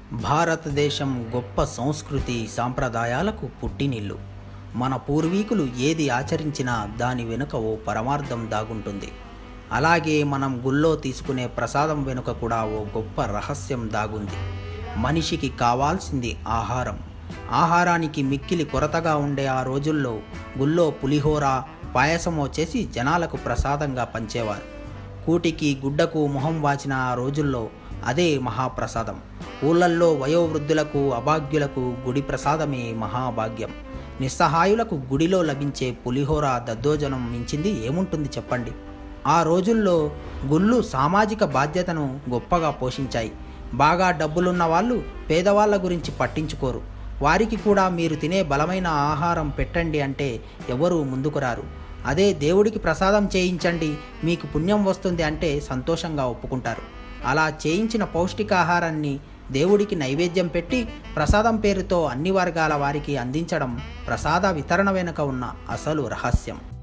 భారతదేశం గొప్ప సంస్కృతి సాంప్రదాయాలకు పుట్టినిల్లు మన పూర్వీకులు ఏది ఆచరించినా దాని వెనుక ఓ పరమార్థం దాగుంటుంది అలాగే మనం గుళ్ళో తీసుకునే ప్రసాదం వెనుక కూడా ఓ గొప్ప రహస్యం దాగుంది మనిషికి కావాల్సింది ఆహారం ఆహారానికి మిక్కిలి కొరతగా ఉండే ఆ రోజుల్లో గుళ్ళో పులిహోర పాయసమో చేసి జనాలకు ప్రసాదంగా పంచేవారు కూటికి గుడ్డకు మొహం వాచిన ఆ రోజుల్లో అదే మహాప్రసాదం ఊళ్ళల్లో వయోవృద్ధులకు అభాగ్యులకు గుడి ప్రసాదమే మహాభాగ్యం నిస్సహాయులకు గుడిలో లభించే పులిహోర దద్దోజనం మించింది ఏముంటుంది చెప్పండి ఆ రోజుల్లో గుళ్ళు సామాజిక బాధ్యతను గొప్పగా పోషించాయి బాగా డబ్బులున్న వాళ్ళు పేదవాళ్ళ గురించి పట్టించుకోరు వారికి కూడా మీరు తినే బలమైన ఆహారం పెట్టండి అంటే ఎవరూ ముందుకు రారు అదే దేవుడికి ప్రసాదం చేయించండి మీకు పుణ్యం వస్తుంది అంటే సంతోషంగా ఒప్పుకుంటారు అలా చేయించిన పౌష్టికాహారాన్ని దేవుడికి నైవేద్యం పెట్టి ప్రసాదం పేరుతో అన్ని వర్గాల వారికి అందించడం ప్రసాద వితరణ వెనుక ఉన్న అసలు రహస్యం